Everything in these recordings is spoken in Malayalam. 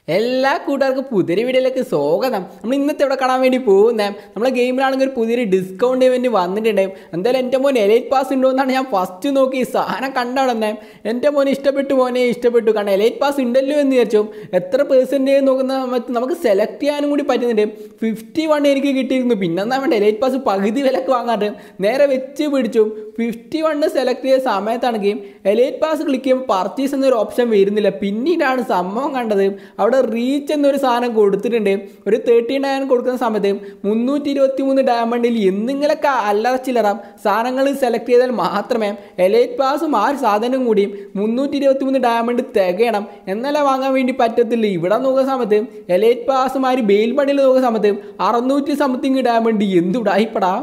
എല്ലാ കൂട്ടുകാർക്കും പുതിയൊരു വീഡിയോയിലേക്ക് സ്വാഗതം നമ്മൾ ഇന്നത്തെ ഇവിടെ കാണാൻ വേണ്ടി പോകുന്നത് നമ്മളെ ഗെയിമിലാണെങ്കിൽ ഒരു പുതിയൊരു ഡിസ്കൗണ്ട് ഇവന്റ് വന്നിട്ടുണ്ട് എന്തായാലും എൻ്റെ മോൻ എലൈറ്റ് പാസ് ഉണ്ടോ എന്നാണ് ഞാൻ ഫസ്റ്റ് നോക്കി ഈ സാധനം കണ്ടാണെന്നേ എൻ്റെ മോൻ ഇഷ്ടപ്പെട്ടു മോനെ ഇഷ്ടപ്പെട്ടു കാരണം എലൈറ്റ് പാസ് ഉണ്ടല്ലോ എന്ന് വിചാരിച്ചു എത്ര പേഴ്സൻറ്റേജ് നോക്കുന്ന സമയത്ത് നമുക്ക് സെലക്ട് ചെയ്യാനും കൂടി പറ്റുന്നുണ്ട് ഫിഫ്റ്റി വൺ എനിക്ക് കിട്ടിയിരുന്നു പിന്നെ എന്താ വേണ്ട എലൈറ്റ് പാസ് പകുതി വിലക്ക് വാങ്ങാണ്ട് നേരെ വെച്ച് പിടിച്ചു ഫിഫ്റ്റി വണ്ണ് സെലക്ട് ചെയ്ത സമയത്താണെങ്കിൽ എലൈറ്റ് പാസ് ക്ലിക്ക് ചെയ്യുമ്പോൾ പർച്ചേസ് എന്നൊരു ഓപ്ഷൻ വരുന്നില്ല പിന്നീടാണ് സംഭവം കണ്ടത് അവിടെ റീച്ച് എന്നൊരു സാധനം കൊടുത്തിട്ടുണ്ട് ഒരു തേർട്ടി നയൻ കൊടുക്കുന്ന സമയത്ത് മുന്നൂറ്റി ഇരുപത്തി മൂന്ന് ഡയമണ്ടിൽ എന്തെങ്കിലുമൊക്കെ അല്ലറ ചില്ലറ സാധനങ്ങൾ സെലക്ട് ചെയ്താൽ മാത്രമേ എലൈറ്റ് പാസും ആ ഒരു സാധനം കൂടി മുന്നൂറ്റി ഇരുപത്തി മൂന്ന് ഡയമണ്ട് തികയണം എന്നാലേ വാങ്ങാൻ വേണ്ടി പറ്റത്തില്ല ഇവിടെ നോക്കുന്ന സമയത്ത് എലൈറ്റ് പാസുമാര് ബെയിൽ ബണ്ടിൽ നോക്കുന്ന സമയത്ത് അറുന്നൂറ്റി സംതിങ് ഡയമണ്ട് എന്തുടായിപ്പടാ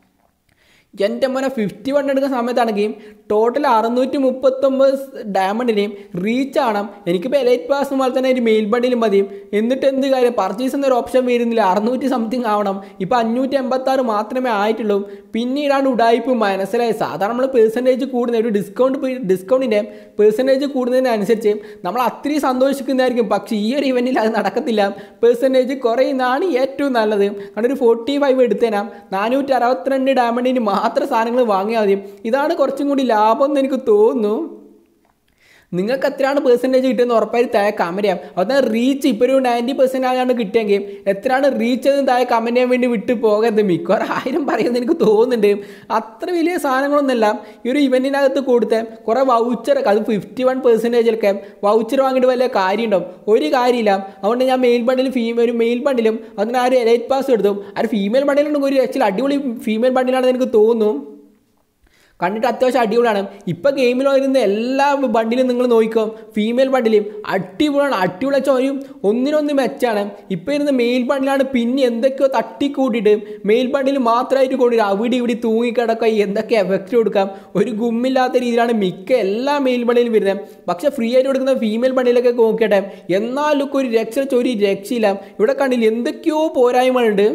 എൻ്റെ മോനെ ഫിഫ്റ്റി വൺ എടുക്കുന്ന സമയത്താണെങ്കിൽ ടോട്ടൽ അറുന്നൂറ്റി മുപ്പത്തൊമ്പത് ഡയമണ്ടിനെയും റീച്ച് ആണ് എനിക്കിപ്പോൾ എലൈറ്റ് പാസ് പോലെ തന്നെ ഒരു മെയിൽ ബണ്ടിലും മതി എന്നിട്ട് എന്ത് കാര്യം പർച്ചേസ് എന്നൊരു ഓപ്ഷൻ വരുന്നില്ല അറുന്നൂറ്റി സംതിങ് ആവണം ഇപ്പോൾ അഞ്ഞൂറ്റി എൺപത്താറ് മാത്രമേ ആയിട്ടുള്ളൂ പിന്നീടാണ് ഉടായ്പ് മനസ്സിലായി സാധാരണ നമ്മൾ പേഴ്സൻറ്റേജ് കൂടുന്ന ഒരു ഡിസ്കൗണ്ട് ഡിസ്കൗണ്ടിൻ്റെ പേഴ്സൻറ്റേജ് കൂടുന്നതിനനുസരിച്ച് നമ്മൾ അത്രയും സന്തോഷിക്കുന്നതായിരിക്കും പക്ഷേ ഈ ഒരു ഇവൻറ്റിൽ അത് നടക്കത്തില്ല പേഴ്സൻറ്റേജ് കുറയുന്നതാണ് ഏറ്റവും നല്ലത് കാരണം ഒരു ഫോർട്ടി ഫൈവ് എടുത്തേനാം നാനൂറ്റി അറുപത്തിരണ്ട് ഡയമണ്ടിന് മാത്രം സാധനങ്ങൾ വാങ്ങിയാൽ മതി ഇതാണ് കുറച്ചും കൂടി ലാഭം എന്ന് എനിക്ക് തോന്നുന്നു നിങ്ങൾക്ക് എത്രയാണ് പെർസെൻറ്റേജ് കിട്ടുന്നത് ഉറപ്പായിട്ട് താഴെ കമൻറ്റ് ചെയ്യാം അതുപോലെ റീച്ച് ഇപ്പോൾ ഒരു നയൻറ്റി പെർസെൻറ്റ് ആകാണ്ട് കിട്ടിയെങ്കിൽ എത്രയാണ് റീച്ച് എന്ന് താഴെ കമൻറ്റ് ചെയ്യാൻ വേണ്ടി വിട്ട് പോകരുത് മിക്കവാറും ആയിരം പറയുന്നത് എനിക്ക് തോന്നുന്നുണ്ട് അത്ര വലിയ സാധനങ്ങളൊന്നുമല്ല ഈ ഒരു ഇവൻറ്റിനകത്ത് കൊടുത്ത കുറേ വൗച്ചറൊക്കെ അത് ഫിഫ്റ്റി വൺ പെർസെൻറ്റേജിലൊക്കെ വൗച്ചർ വാങ്ങിയിട്ട് വലിയ കാര്യമുണ്ടാവും ഒരു കാര്യമില്ല അതുകൊണ്ട് ഞാൻ മെയിൽ ബണ്ടിലും ഫീമെയിൽ ഒരു മെയിൽ ബണ്ടിലും അതിന് ആ ഒരു എലൈറ്റ് പാസ് എടുത്തു ആ ഒരു ഫീമെയിൽ ബണ്ടിലുണ്ടെങ്കിൽ ഒരു ആക്ച്വലി അടിപൊളി ഫീമെയിൽ ബണ്ടിലാണെന്ന് എനിക്ക് തോന്നുന്നു കണ്ടിട്ട് അത്യാവശ്യം അടിപൊളിയാണ് ഇപ്പം ഗെയിമിൽ വരുന്ന എല്ലാ ബണ്ടിലും നിങ്ങൾ നോക്കിക്കോ ഫീമെയിൽ ബണ്ടിലും അടിപൊളിയാണ് അടിപൊളി വെച്ചാൽ ഒരു ഒന്നിനൊന്ന് മെച്ചാണ് ഇപ്പം ഇരുന്ന മെയിൽ ബണ്ടിലാണ് പിന്നെ എന്തൊക്കെയോ തട്ടിക്കൂട്ടിയിട്ട് മെയിൽ ബണ്ടിൽ മാത്രമായിട്ട് കൊണ്ടിട്ട് അവിടെ ഇവിടെ തൂങ്ങിക്കിടക്കുക എന്തൊക്കെ എഫക്റ്റ് കൊടുക്കാം ഒരു ഗുമ്മില്ലാത്ത രീതിയിലാണ് മിക്ക എല്ലാ മെയിൽ ബണ്ടിലും വരുന്നത് പക്ഷേ ഫ്രീ ആയിട്ട് കൊടുക്കുന്ന ഫീമെയിൽ ബണ്ടിലൊക്കെ നോക്കിയട്ടെ എന്നാലും ഒരു രക്ഷ ഒരു രക്ഷയില്ല ഇവിടെ കണ്ടില്ല എന്തൊക്കെയോ പോരായ്മകളുണ്ട്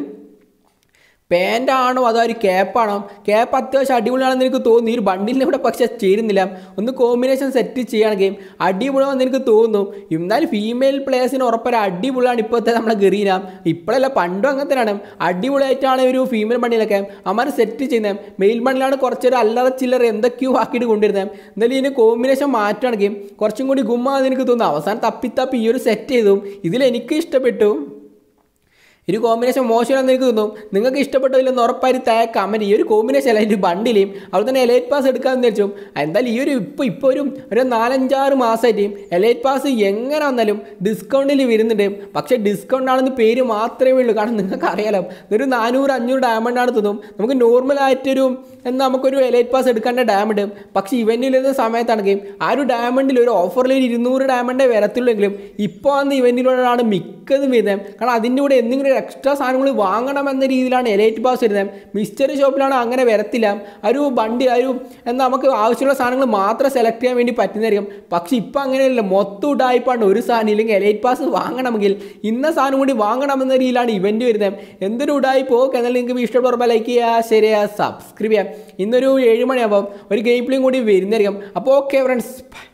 പാൻ്റാണോ അതോ ഒരു ക്യാപ്പാണോ ക്യാപ്പ് അത്യാവശ്യം അടിപൊളിയാണെന്ന് എനിക്ക് തോന്നുന്നു ഈ ഒരു ബണ്ടിലിന് ഇവിടെ പക്ഷേ ചേരുന്നില്ല ഒന്ന് കോമ്പിനേഷൻ സെറ്റ് ചെയ്യുകയാണെങ്കിൽ അടിപൊളിയാണെന്ന് എനിക്ക് തോന്നുന്നു എന്നാലും ഫീമെയിൽ പ്ലേയേഴ്സിന് ഉറപ്പൊരു അടിപൊളിയാണ് ഇപ്പോഴത്തെ നമ്മുടെ ഗറീന ഇപ്പോഴല്ല പണ്ടും അങ്ങനെ തന്നെയാണ് അടിപൊളിയായിട്ടാണ് ഒരു ഫീമെയിൽ ബണ്ടിലൊക്കെ അമ്മ സെറ്റ് ചെയ്യുന്നത് മെയിൽ ബണ്ടിലാണ് കുറച്ചൊരു അല്ലറ ചില്ലറ എന്തൊക്കെയോ ആക്കിയിട്ട് കൊണ്ടുവരുന്നത് എന്തായാലും ഇതിന് കോമ്പിനേഷൻ മാറ്റുകയാണെങ്കിൽ കുറച്ചും കൂടി ഗുമ്മാന്ന് എനിക്ക് തോന്നുന്നു അവസാനം തപ്പി തപ്പി ഈ ഒരു സെറ്റ് ചെയ്തു ഇതിൽ എനിക്ക് ഇഷ്ടപ്പെട്ടു ഒരു കോമ്പിനേഷൻ മോശമാണെന്ന് എനിക്ക് തോന്നും നിങ്ങൾക്ക് ഇഷ്ടപ്പെട്ടതില്ലെന്ന് ഉറപ്പായി താഴെ കമൻറ്റ് ഈ ഒരു കോമ്പിനേഷൻ അല്ല ഒരു ബണ്ടിലെയും അവിടെ തന്നെ എലൈറ്റ് പാസ് എടുക്കാമെന്ന് വെച്ചു എന്തായാലും ഈ ഒരു ഇപ്പോൾ ഇപ്പോൾ ഒരു ഒരു നാലഞ്ചാറ് മാസമായിട്ട് എലൈറ്റ് പാസ് എങ്ങനെ വന്നാലും ഡിസ്കൗണ്ടിൽ വരുന്നുണ്ട് പക്ഷേ ഡിസ്കൗണ്ട് ആണെന്ന് പേര് മാത്രമേ ഉള്ളൂ കാരണം നിങ്ങൾക്ക് അറിയാലോ ഒരു നാനൂറ് അഞ്ഞൂറ് ഡയമണ്ട് ആണ് തോന്നും നമുക്ക് നോർമലായിട്ടൊരു എന്നാൽ നമുക്കൊരു എലൈറ്റ് പാസ് എടുക്കേണ്ട ഡയമണ്ട് പക്ഷേ ഇവൻറ്റിൽ വരുന്ന സമയത്താണെങ്കിൽ ആ ഒരു ഡയമണ്ടിൽ ഒരു ഓഫറിൽ ഒരു ഇരുന്നൂറ് ഡയമണ്ടേ വരത്തുള്ളെങ്കിലും ഇപ്പോൾ വന്ന് ഇവൻറ്റിലൂടെയാണ് മിക്കതും വരുന്നത് കാരണം അതിൻ്റെ കൂടെ എന്തെങ്കിലും ഒരു എക്സ്ട്രാ സാധനങ്ങൾ വാങ്ങണം എന്ന രീതിയിലാണ് എലൈറ്റ് പാസ് വരുന്നത് മിസ്റ്ററി ഷോപ്പിലാണ് അങ്ങനെ വരത്തില്ല ഒരു വണ്ടി ഒരു എന്താ നമുക്ക് ആവശ്യമുള്ള സാധനങ്ങൾ മാത്രം സെലക്ട് ചെയ്യാൻ വേണ്ടി പറ്റുന്നതായിരിക്കും പക്ഷേ ഇപ്പം അങ്ങനെയല്ല മൊത്തം ഉടായ്പാണ് ഒരു സാധനം ഇല്ലെങ്കിൽ എലൈറ്റ് പാസ് വാങ്ങണമെങ്കിൽ ഇന്ന സാധനം കൂടി വാങ്ങണമെന്ന രീതിയിലാണ് ഇവൻറ്റ് വരുന്നത് എന്തൊരു ഉടായ്പോ എന്നാൽ നിങ്ങൾക്ക് ഇഷ്ടപ്പെടുമ്പോൾ ലൈക്ക് ചെയ്യുക ശരിയാ സബ്സ്ക്രൈബ് ചെയ്യുക ഇന്നൊരു ഏഴ് മണിയാകുമ്പോൾ ഒരു ഗെയിം പ്ലേയും കൂടി വരുന്നതായിരിക്കും അപ്പോൾ ഓക്കെ ഫ്രണ്ട്സ്